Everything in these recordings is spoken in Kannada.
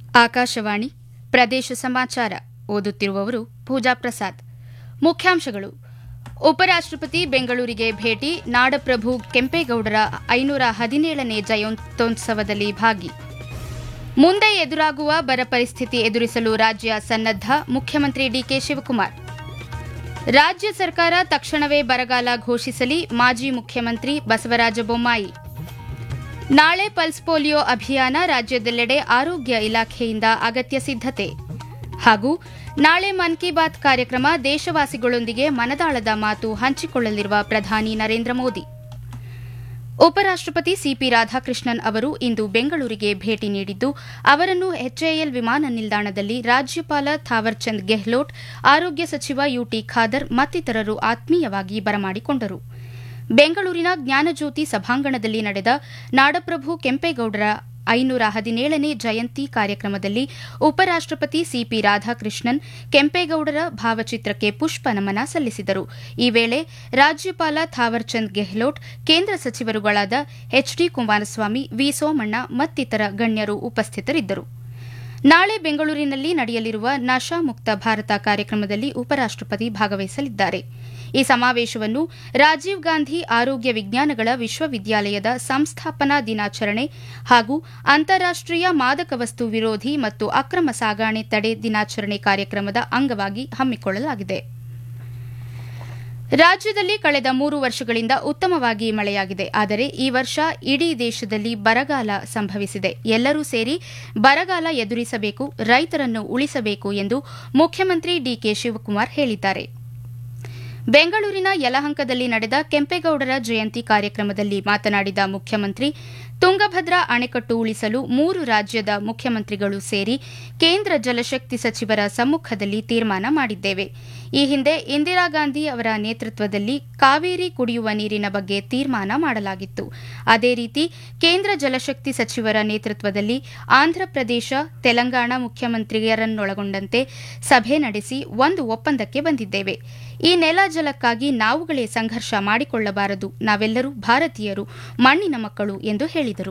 ಆಕಾಶವಾಣಿ ಪ್ರದೇಶ ಸಮಾಚಾರ ಓದುತ್ತಿರುವವರು ಪೂಜಾ ಪ್ರಸಾದ್ ಮುಖ್ಯಾಂಶಗಳು ಉಪರಾಷ್ಟಪತಿ ಬೆಂಗಳೂರಿಗೆ ಭೇಟಿ ನಾಡಪ್ರಭು ಕೆಂಪೇಗೌಡರ ಐನೂರ ಹದಿನೇಳನೇ ಜಯಂತ್ಯೋತ್ಸವದಲ್ಲಿ ಭಾಗಿ ಮುಂದೆ ಎದುರಾಗುವ ಬರ ಪರಿಸ್ಥಿತಿ ಎದುರಿಸಲು ರಾಜ್ಯ ಸನ್ನದ್ದ ಮುಖ್ಯಮಂತ್ರಿ ಡಿಕೆ ಶಿವಕುಮಾರ್ ರಾಜ್ಯ ಸರ್ಕಾರ ತಕ್ಷಣವೇ ಬರಗಾಲ ಘೋಷಿಸಲಿ ಮಾಜಿ ಮುಖ್ಯಮಂತ್ರಿ ಬಸವರಾಜ ಬೊಮ್ಮಾಯಿ ನಾಳೆ ಪಲ್ಸ್ ಪೋಲಿಯೋ ಅಭಿಯಾನ ರಾಜ್ಯದೆಲ್ಲೆಡೆ ಆರೋಗ್ಯ ಇಲಾಖೆಯಿಂದ ಅಗತ್ಯ ಸಿದ್ದತೆ ಹಾಗೂ ನಾಳೆ ಮನ್ ಕಿ ಬಾತ್ ಕಾರ್ಯಕ್ರಮ ದೇಶವಾಸಿಗಳೊಂದಿಗೆ ಮನದಾಳದ ಮಾತು ಹಂಚಿಕೊಳ್ಳಲಿರುವ ಪ್ರಧಾನಿ ನರೇಂದ್ರ ಮೋದಿ ಉಪರಾಷ್ಟಪತಿ ಸಿಪಿ ರಾಧಾಕೃಷ್ಣನ್ ಅವರು ಇಂದು ಬೆಂಗಳೂರಿಗೆ ಭೇಟಿ ನೀಡಿದ್ದು ಅವರನ್ನು ಎಚ್ಎಎಲ್ ವಿಮಾನ ನಿಲ್ದಾಣದಲ್ಲಿ ರಾಜ್ಯಪಾಲ ಥಾವರ್ಚಂದ್ ಗೆಹ್ಲೋಟ್ ಆರೋಗ್ಯ ಸಚಿವ ಯುಟಿ ಖಾದರ್ ಮತ್ತಿತರರು ಆತ್ಮೀಯವಾಗಿ ಬರಮಾಡಿಕೊಂಡರು ಬೆಂಗಳೂರಿನ ಜ್ಞಾನಜ್ಯೋತಿ ಸಭಾಂಗಣದಲ್ಲಿ ನಡೆದ ನಾಡಪ್ರಭು ಕೆಂಪೇಗೌಡರ ಐನೂರ ಹದಿನೇಳನೇ ಜಯಂತಿ ಕಾರ್ಯಕ್ರಮದಲ್ಲಿ ಉಪರಾಷ್ಟಪತಿ ಸಿಪಿ ರಾಧಾಕೃಷ್ಣನ್ ಕೆಂಪೇಗೌಡರ ಭಾವಚಿತ್ರಕ್ಕೆ ಪುಷ್ಪ ನಮನ ಸಲ್ಲಿಸಿದರು ಈ ವೇಳೆ ರಾಜ್ಯಪಾಲ ಥಾವರ್ಚಂದ್ ಗೆಹ್ಲೋಟ್ ಕೇಂದ್ರ ಸಚಿವರುಗಳಾದ ಎಚ್ಡಿ ಕುಮಾರಸ್ವಾಮಿ ವಿ ಸೋಮಣ್ಣ ಮತ್ತಿತರ ಗಣ್ಯರು ಉಪಸ್ಥಿತರಿದ್ದರು ನಾಳೆ ಬೆಂಗಳೂರಿನಲ್ಲಿ ನಡೆಯಲಿರುವ ನಶಾ ಮುಕ್ತ ಭಾರತ ಕಾರ್ಯಕ್ರಮದಲ್ಲಿ ಉಪರಾಷ್ಟಪತಿ ಭಾಗವಹಿಸಲಿದ್ದಾರೆ ಈ ಸಮಾವೇಶವನ್ನು ರಾಜೀವ್ ಗಾಂಧಿ ಆರೋಗ್ಯ ವಿಜ್ಞಾನಗಳ ವಿಶ್ವವಿದ್ಯಾಲಯದ ಸಂಸ್ಥಾಪನಾ ದಿನಾಚರಣೆ ಹಾಗೂ ಅಂತಾರಾಷ್ಟೀಯ ಮಾದಕ ವಸ್ತು ವಿರೋಧಿ ಮತ್ತು ಅಕ್ರಮ ಸಾಗಾಣೆ ತಡೆ ದಿನಾಚರಣೆ ಕಾರ್ಯಕ್ರಮದ ಅಂಗವಾಗಿ ಹಮ್ಮಿಕೊಳ್ಳಲಾಗಿದೆ ರಾಜ್ಯದಲ್ಲಿ ಕಳೆದ ಮೂರು ವರ್ಷಗಳಿಂದ ಉತ್ತಮವಾಗಿ ಮಳೆಯಾಗಿದೆ ಆದರೆ ಈ ವರ್ಷ ಇಡೀ ದೇಶದಲ್ಲಿ ಬರಗಾಲ ಸಂಭವಿಸಿದೆ ಎಲ್ಲರೂ ಸೇರಿ ಬರಗಾಲ ಎದುರಿಸಬೇಕು ರೈತರನ್ನು ಉಳಿಸಬೇಕು ಎಂದು ಮುಖ್ಯಮಂತ್ರಿ ಡಿಕೆ ಶಿವಕುಮಾರ್ ಹೇಳಿದ್ದಾರೆ ಬೆಂಗಳೂರಿನ ಯಲಹಂಕದಲ್ಲಿ ನಡೆದ ಕೆಂಪೇಗೌಡರ ಜಯಂತಿ ಕಾರ್ಯಕ್ರಮದಲ್ಲಿ ಮಾತನಾಡಿದ ಮುಖ್ಯಮಂತ್ರಿ ತುಂಗಭದ್ರಾ ಅಣೆಕಟ್ಟು ಉಳಿಸಲು ಮೂರು ರಾಜ್ಯದ ಮುಖ್ಯಮಂತ್ರಿಗಳು ಸೇರಿ ಕೇಂದ್ರ ಜಲಶಕ್ತಿ ಸಚಿವರ ಸಮ್ಮುಖದಲ್ಲಿ ತೀರ್ಮಾನ ಮಾಡಿದ್ದೇವೆ ಈ ಹಿಂದೆ ಇಂದಿರಾ ಗಾಂಧಿ ಅವರ ನೇತೃತ್ವದಲ್ಲಿ ಕಾವೇರಿ ಕುಡಿಯುವ ನೀರಿನ ಬಗ್ಗೆ ತೀರ್ಮಾನ ಮಾಡಲಾಗಿತ್ತು ಅದೇ ರೀತಿ ಕೇಂದ್ರ ಜಲಶಕ್ತಿ ಸಚಿವರ ನೇತೃತ್ವದಲ್ಲಿ ಆಂಧ್ರಪ್ರದೇಶ ತೆಲಂಗಾಣ ಮುಖ್ಯಮಂತ್ರಿಯರನ್ನೊಳಗೊಂಡಂತೆ ಸಭೆ ನಡೆಸಿ ಒಂದು ಒಪ್ಪಂದಕ್ಕೆ ಬಂದಿದ್ದೇವೆ ಈ ನೆಲ ಜಲಕ್ಕಾಗಿ ನಾವುಗಳೇ ಸಂಘರ್ಷ ಮಾಡಿಕೊಳ್ಳಬಾರದು ನಾವೆಲ್ಲರೂ ಭಾರತೀಯರು ಮಣ್ಣಿನ ಮಕ್ಕಳು ಎಂದು ಹೇಳಿದರು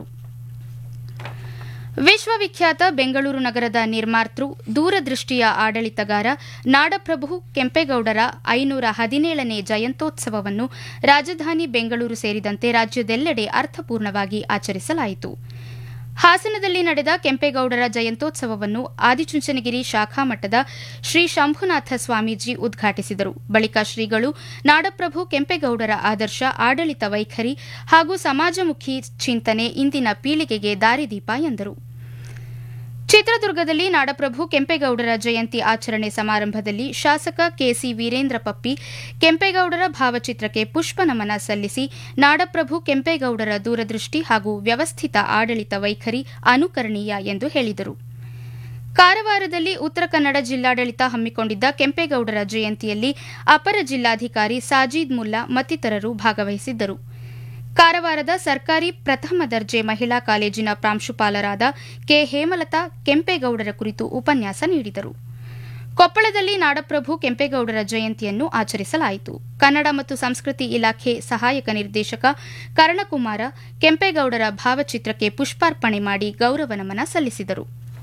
ವಿಶ್ವವಿಖ್ಯಾತ ಬೆಂಗಳೂರು ನಗರದ ನಿರ್ಮಾತೃ ದೂರದೃಷ್ಟಿಯ ಆಡಳಿತಗಾರ ನಾಡಪ್ರಭು ಕೆಂಪೇಗೌಡರ ಐನೂರ ಹದಿನೇಳನೇ ಜಯಂತ್ಯೋತ್ಸವವನ್ನು ರಾಜಧಾನಿ ಬೆಂಗಳೂರು ಸೇರಿದಂತೆ ರಾಜ್ಯದೆಲ್ಲೆಡೆ ಅರ್ಥಪೂರ್ಣವಾಗಿ ಆಚರಿಸಲಾಯಿತು ಹಾಸನದಲ್ಲಿ ನಡೆದ ಕೆಂಪೇಗೌಡರ ಜಯಂತ್ಯೋತ್ಸವವನ್ನು ಆದಿಚುಂಚನಗಿರಿ ಶಾಖಾ ಮಠದ ಶ್ರೀ ಶಂಭುನಾಥ ಸ್ವಾಮೀಜಿ ಉದ್ಘಾಟಿಸಿದರು ಬಳಿಕ ಶ್ರೀಗಳು ನಾಡಪ್ರಭು ಕೆಂಪೇಗೌಡರ ಆದರ್ಶ ಆಡಳಿತ ವೈಖರಿ ಹಾಗೂ ಸಮಾಜಮುಖಿ ಚಿಂತನೆ ಇಂದಿನ ಪೀಳಿಗೆಗೆ ದಾರಿದೀಪ ಎಂದರು ಚಿತ್ರದುರ್ಗದಲ್ಲಿ ನಾಡಪ್ರಭು ಕೆಂಪೇಗೌಡರ ಜಯಂತಿ ಆಚರಣೆ ಸಮಾರಂಭದಲ್ಲಿ ಶಾಸಕ ಕೆಸಿ ವೀರೇಂದ್ರ ಪಪ್ಪಿ ಕೆಂಪೇಗೌಡರ ಭಾವಚಿತ್ರಕ್ಕೆ ಪುಷ್ಪ ನಮನ ಸಲ್ಲಿಸಿ ನಾಡಪ್ರಭು ಕೆಂಪೇಗೌಡರ ದೂರದೃಷ್ಟಿ ಹಾಗೂ ವ್ಯವಸ್ಥಿತ ಆಡಳಿತ ವೈಖರಿ ಅನುಕರಣೀಯ ಎಂದು ಹೇಳಿದರು ಕಾರವಾರದಲ್ಲಿ ಉತ್ತರ ಕನ್ನಡ ಜಿಲ್ಲಾಡಳಿತ ಹಮ್ಮಿಕೊಂಡಿದ್ದ ಕೆಂಪೇಗೌಡರ ಜಯಂತಿಯಲ್ಲಿ ಅಪರ ಜಿಲ್ಲಾಧಿಕಾರಿ ಸಾಜೀದ್ ಮುಲ್ಲಾ ಮತ್ತಿತರರು ಭಾಗವಹಿಸಿದ್ದರು ಕಾರವಾರದ ಸರ್ಕಾರಿ ಪ್ರಥಮ ದರ್ಜೆ ಮಹಿಳಾ ಕಾಲೇಜಿನ ಪ್ರಾಂಶುಪಾಲರಾದ ಕೆ ಹೇಮಲತಾ ಕೆಂಪೇಗೌಡರ ಕುರಿತು ಉಪನ್ಯಾಸ ನೀಡಿದರು ಕೊಪ್ಪಳದಲ್ಲಿ ನಾಡಪ್ರಭು ಕೆಂಪೇಗೌಡರ ಜಯಂತಿಯನ್ನು ಆಚರಿಸಲಾಯಿತು ಕನ್ನಡ ಮತ್ತು ಸಂಸ್ಕೃತಿ ಇಲಾಖೆ ಸಹಾಯಕ ನಿರ್ದೇಶಕ ಕರ್ಣಕುಮಾರ ಕೆಂಪೇಗೌಡರ ಭಾವಚಿತ್ರಕ್ಕೆ ಪುಷ್ಪಾರ್ಪಣೆ ಮಾಡಿ ಗೌರವ ನಮನ ಸಲ್ಲಿಸಿದರು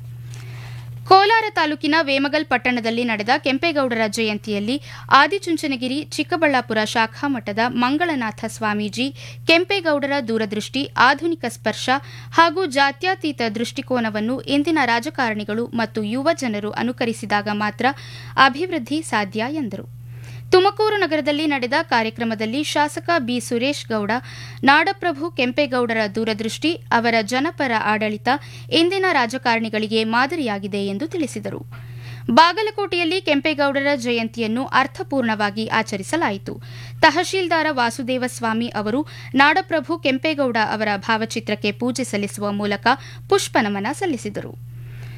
ಕೋಲಾರ ತಾಲೂಕಿನ ವೇಮಗಲ್ ಪಟ್ಟಣದಲ್ಲಿ ನಡೆದ ಕೆಂಪೇಗೌಡರ ಜಯಂತಿಯಲ್ಲಿ ಆದಿಚುಂಚನಗಿರಿ ಚಿಕ್ಕಬಳ್ಳಾಪುರ ಶಾಖಾ ಮಠದ ಮಂಗಳನಾಥ ಸ್ವಾಮೀಜಿ ಕೆಂಪೇಗೌಡರ ದೂರದೃಷ್ಟಿ ಆಧುನಿಕ ಸ್ಪರ್ಶ ಹಾಗೂ ಜಾತ್ಯತೀತ ದೃಷ್ಟಿಕೋನವನ್ನು ಇಂದಿನ ರಾಜಕಾರಣಿಗಳು ಮತ್ತು ಯುವ ಜನರು ಅನುಕರಿಸಿದಾಗ ಮಾತ್ರ ಅಭಿವೃದ್ಧಿ ಸಾಧ್ಯ ಎಂದರು ತುಮಕೂರು ನಗರದಲ್ಲಿ ನಡೆದ ಕಾರ್ಯಕ್ರಮದಲ್ಲಿ ಶಾಸಕ ಬಿ ಸುರೇಶ್ ಗೌಡ ನಾಡಪ್ರಭು ಕೆಂಪೇಗೌಡರ ದೂರದೃಷ್ಟಿ ಅವರ ಜನಪರ ಆಡಳಿತ ಇಂದಿನ ರಾಜಕಾರಣಿಗಳಿಗೆ ಮಾದರಿಯಾಗಿದೆ ಎಂದು ತಿಳಿಸಿದರು ಬಾಗಲಕೋಟೆಯಲ್ಲಿ ಕೆಂಪೇಗೌಡರ ಜಯಂತಿಯನ್ನು ಅರ್ಥಪೂರ್ಣವಾಗಿ ಆಚರಿಸಲಾಯಿತು ತಹಶೀಲ್ದಾರ ವಾಸುದೇವ ಸ್ವಾಮಿ ಅವರು ನಾಡಪ್ರಭು ಕೆಂಪೇಗೌಡ ಅವರ ಭಾವಚಿತ್ರಕ್ಕೆ ಪೂಜೆ ಸಲ್ಲಿಸುವ ಮೂಲಕ ಪುಷ್ಪನಮನ ಸಲ್ಲಿಸಿದರು